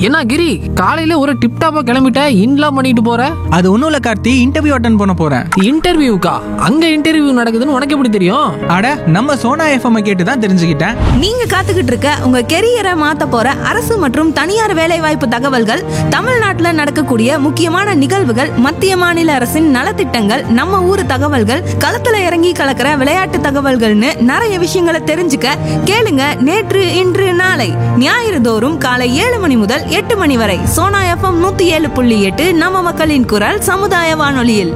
என்ன கிரி காலையில ஒரு டிப் டாப்பா கிளம்பிட்ட இன்லாம் பண்ணிட்டு போற அது ஒன்றும் இல்லை கார்த்தி இன்டர்வியூ அட்டன் பண்ண போகிறேன் இன்டர்வியூக்கா அங்க இன்டர்வியூ நடக்குதுன்னு உனக்கு எப்படி தெரியும் அட நம்ம சோனா எஃப்எம் கேட்டு தான் தெரிஞ்சுக்கிட்டேன் நீங்க காத்துக்கிட்டு இருக்க உங்க கெரியரை மாத்த போற அரசு மற்றும் தனியார் வேலைவாய்ப்பு தகவல்கள் தமிழ்நாட்டுல நடக்கக்கூடிய முக்கியமான நிகழ்வுகள் மத்திய மாநில அரசின் நலத்திட்டங்கள் நம்ம ஊர் தகவல்கள் களத்துல இறங்கி கலக்கிற விளையாட்டு தகவல்கள்னு நிறைய விஷயங்களை தெரிஞ்சுக்க கேளுங்க நேற்று இன்று நாளை ஞாயிறு தோறும் காலை ஏழு மணி முதல் எட்டு மணி வரை சோனா எஃப்எம் நூத்தி ஏழு புள்ளி எட்டு நம்ம மக்களின் குரல் சமுதாய வானொலியில்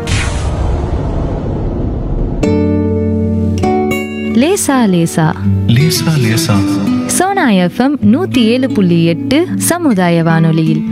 லேசா லேசா லேசா லேசா சோனா எஃப்எம் நூத்தி ஏழு புள்ளி எட்டு சமுதாய வானொலியில்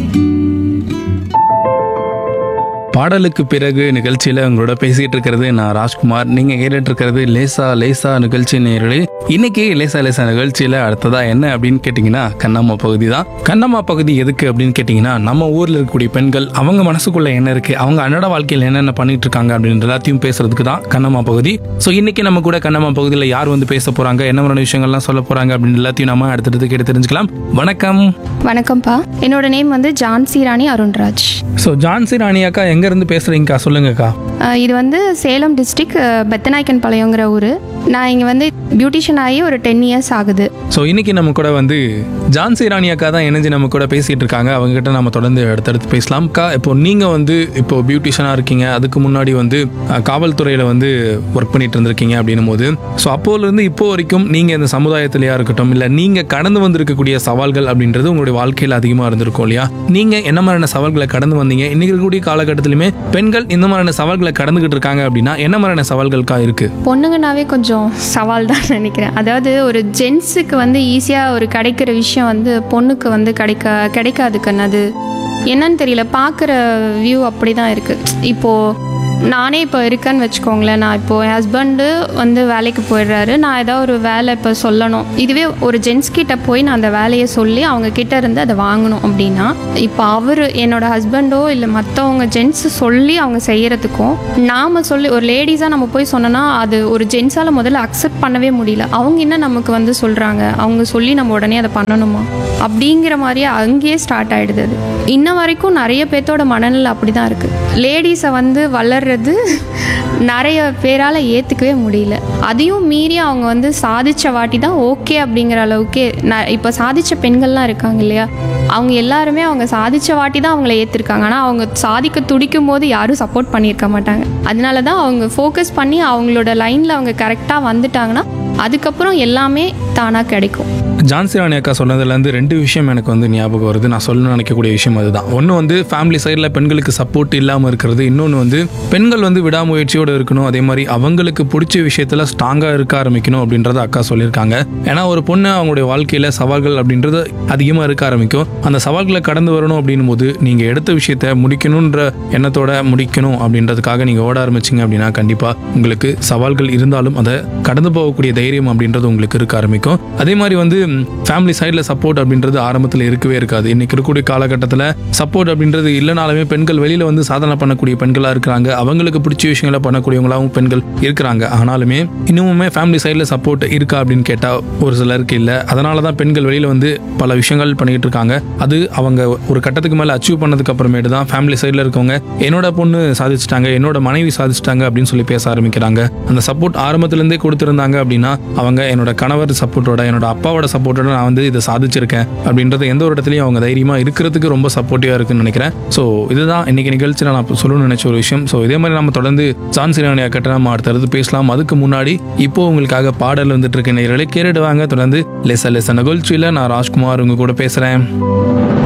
பாடலுக்கு பிறகு நிகழ்ச்சியில உங்களோட பேசிட்டு இருக்கிறது நான் ராஜ்குமார் நீங்க கேட்டுட்டு இருக்கிறது லேசா லேசா நிகழ்ச்சி நேரலே இன்னைக்கு லேசா லேசா நிகழ்ச்சியில அடுத்ததா என்ன அப்படின்னு கேட்டீங்கன்னா கண்ணம்மா பகுதி தான் கண்ணம்மா பகுதி எதுக்கு அப்படின்னு கேட்டீங்கன்னா நம்ம ஊர்ல இருக்கக்கூடிய பெண்கள் அவங்க மனசுக்குள்ள என்ன இருக்கு அவங்க அன்றாட வாழ்க்கையில் என்னென்ன பண்ணிட்டு இருக்காங்க அப்படின்னு எல்லாத்தையும் பேசுறதுக்கு தான் கண்ணம்மா பகுதி ஸோ இன்னைக்கு நம்ம கூட கண்ணம்மா பகுதியில் யார் வந்து பேச போறாங்க என்ன மாதிரியான விஷயங்கள்லாம் சொல்ல போறாங்க அப்படின்னு எல்லாத்தையும் நம்ம அடுத்தடுத்து கேட்டு தெரிஞ்சுக்கலாம் வணக்கம் வணக்கம்ப்பா என்னோட நேம் வந்து ஜான்சி ராணி அருண்ராஜ் ஸோ ஜான்சி ராணி அக்கா எங்க இருந்து பேசுறீங்கக்கா சொல்லுங்கக்கா அஹ் இது வந்து சேலம் டிஸ்ட்ரிக் பெத்தநாயக்கன் பாளையங்கிற ஊர் நான் இங்கே வந்து பியூட்டிஷியன் ஆகி ஒரு டென் இயர்ஸ் ஆகுது ஸோ இன்னைக்கு நம்ம கூட வந்து ஜான்சி ராணி அக்கா தான் இணைஞ்சு நம்ம கூட பேசிட்டு இருக்காங்க அவங்க கிட்ட நம்ம தொடர்ந்து அடுத்தடுத்து பேசலாம் அக்கா இப்போ நீங்க வந்து இப்போ பியூட்டிஷியனாக இருக்கீங்க அதுக்கு முன்னாடி வந்து அஹ், காவல்துறையில வந்து ஒர்க் பண்ணிட்டு இருந்திருக்கீங்க அப்படின்னும் போது ஸோ அப்போல இருந்து இப்போ வரைக்கும் நீங்க இந்த சமுதாயத்திலேயா இருக்கட்டும் இல்லை நீங்க கடந்து வந்திருக்கக்கூடிய சவால்கள் அப்படின்றது உங்களுடைய வாழ்க்கையில் அதிகமாக இருந்திருக்கும் இல்லையா நீங்க என்ன மாதிரியான சவால்களை கடந்து வந்தீங்க இன்னைக்கு இருக்கக்கூடிய காலகட்டத்திலுமே பெண்கள் இந்த மாதிரியான சவால்களை கடந்துகிட்டு இருக்காங்க அப்படின்னா என்ன மாதிரியான சவால்களுக்கா இருக்கு பொண்ணுங்கனாவே கொஞ்சம் சவால் தான் நினைக்கிறேன் அதாவது ஒரு ஜென்ஸுக்கு வந்து ஈஸியாக ஒரு கிடைக்கிற விஷயம் வந்து பொண்ணுக்கு வந்து கிடைக்க கிடைக்காது கண்ணு அது என்னன்னு தெரியல பார்க்குற வியூ அப்படி தான் இருக்குது இப்போது நானே இப்போ இருக்கேன்னு வச்சுக்கோங்களேன் நான் இப்போது என் ஹஸ்பண்டு வந்து வேலைக்கு போயிடுறாரு நான் ஏதாவது ஒரு வேலை இப்போ சொல்லணும் இதுவே ஒரு ஜென்ஸ் கிட்ட போய் நான் அந்த வேலையை சொல்லி அவங்க கிட்ட இருந்து அதை வாங்கணும் அப்படின்னா இப்போ அவர் என்னோட ஹஸ்பண்டோ இல்லை மற்றவங்க ஜென்ஸ் சொல்லி அவங்க செய்யறதுக்கும் நாம சொல்லி ஒரு லேடிஸாக நம்ம போய் சொன்னோன்னா அது ஒரு ஜென்ஸால் முதல்ல அக்செப்ட் பண்ணவே முடியல அவங்க என்ன நமக்கு வந்து சொல்கிறாங்க அவங்க சொல்லி நம்ம உடனே அதை பண்ணணுமா அப்படிங்கிற மாதிரியே அங்கேயே ஸ்டார்ட் ஆயிடுது அது இன்ன வரைக்கும் நிறைய பேர்த்தோட மனநிலை அப்படி தான் இருக்குது லேடிஸை வந்து வளர்றது நிறைய பேரால் ஏற்றுக்கவே முடியல அதையும் மீறி அவங்க வந்து சாதிச்ச வாட்டி தான் ஓகே அப்படிங்கிற அளவுக்கு நான் இப்போ சாதிச்ச பெண்கள்லாம் இருக்காங்க இல்லையா அவங்க எல்லாருமே அவங்க சாதிச்ச வாட்டி தான் அவங்கள ஏற்றிருக்காங்க ஆனால் அவங்க சாதிக்க துடிக்கும் போது யாரும் சப்போர்ட் பண்ணியிருக்க மாட்டாங்க அதனால தான் அவங்க ஃபோக்கஸ் பண்ணி அவங்களோட லைனில் அவங்க கரெக்டாக வந்துட்டாங்கன்னா அதுக்கப்புறம் எல்லாமே தானாக கிடைக்கும் ஜான்சி ராணி அக்கா சொன்னதுலேருந்து ரெண்டு விஷயம் எனக்கு வந்து ஞாபகம் வருது நான் சொல்லணும்னு நினைக்கக்கூடிய விஷயம் அதுதான் ஒன்று வந்து ஃபேமிலி சைடில் பெண்களுக்கு சப்போர்ட் இல்லாமல் இருக்கிறது இன்னொன்று வந்து பெண்கள் வந்து விடாமுயற்சியோடு இருக்கணும் அதே மாதிரி அவங்களுக்கு பிடிச்ச விஷயத்தில் ஸ்ட்ராங்காக இருக்க ஆரம்பிக்கணும் அப்படின்றத அக்கா சொல்லியிருக்காங்க ஏன்னா ஒரு பொண்ணு அவங்களுடைய வாழ்க்கையில் சவால்கள் அப்படின்றது அதிகமாக இருக்க ஆரம்பிக்கும் அந்த சவால்களை கடந்து வரணும் அப்படின்னும் போது நீங்கள் எடுத்த விஷயத்த முடிக்கணுன்ற எண்ணத்தோட முடிக்கணும் அப்படின்றதுக்காக நீங்கள் ஓட ஆரம்பிச்சிங்க அப்படின்னா கண்டிப்பாக உங்களுக்கு சவால்கள் இருந்தாலும் அதை கடந்து போகக்கூடிய தைரியம் அப்படின்றது உங்களுக்கு இருக்க ஆரம்பிக்கும் அதே மாதிரி வந்து ஃபேமிலி சைடில் சப்போர்ட் அப்படின்றது ஆரம்பத்தில் இருக்கவே இருக்காது இன்னைக்கு இருக்கக்கூடிய காலகட்டத்தில் சப்போர்ட் அப்படின்றது இல்லைனாலுமே பெண்கள் வெளியில் வந்து சாதனை பண்ணக்கூடிய பெண்களாக இருக்கிறாங்க அவங்களுக்கு பிடிச்ச விஷயங்களை பண்ணக்கூடியவங்களாகவும் பெண்கள் இருக்கிறாங்க ஆனாலுமே இன்னுமுமே ஃபேமிலி சைடில் சப்போர்ட் இருக்கா அப்படின்னு கேட்டால் ஒரு சிலருக்கு இல்லை அதனால தான் பெண்கள் வெளியில் வந்து பல விஷயங்கள் பண்ணிட்டு இருக்காங்க அது அவங்க ஒரு கட்டத்துக்கு மேலே அச்சீவ் பண்ணதுக்கு அப்புறமேட்டு தான் ஃபேமிலி சைடில் இருக்கவங்க என்னோட பொண்ணு சாதிச்சிட்டாங்க என்னோட மனைவி சாதிச்சிட்டாங்க அப்படின்னு சொல்லி பேச ஆரம்பிக்கிறாங்க அந்த சப்போர்ட் ஆரம்பத்திலேருந்தே கொடுத்துருந்தாங்க அப்படின்னா அவங்க என்னோட கணவர் சப்போர்ட்டோட என்னோட அப்பாவோட சப்போர்ட்டோட நான் வந்து இதை சாதிச்சிருக்கேன் அப்படின்றது எந்த ஒரு இடத்துலையும் அவங்க தைரியமாக இருக்கிறதுக்கு ரொம்ப சப்போர்ட்டிவாக இருக்குன்னு நினைக்கிறேன் ஸோ இதுதான் இன்னைக்கு நிகழ்ச்சியில் நான் சொல்லணும்னு நினைச்ச ஒரு விஷயம் ஸோ இதே மாதிரி நம்ம தொடர்ந்து ஜான்சிரானியா கட்ட நம்ம அடுத்தடுத்து பேசலாம் அதுக்கு முன்னாடி இப்போ உங்களுக்காக பாடல் வந்துட்டு இருக்க நேரலை கேட்டுடுவாங்க தொடர்ந்து லெச லெச நிகழ்ச்சியில் நான் ராஜ்குமார் உங்க கூட பேசுகிறேன்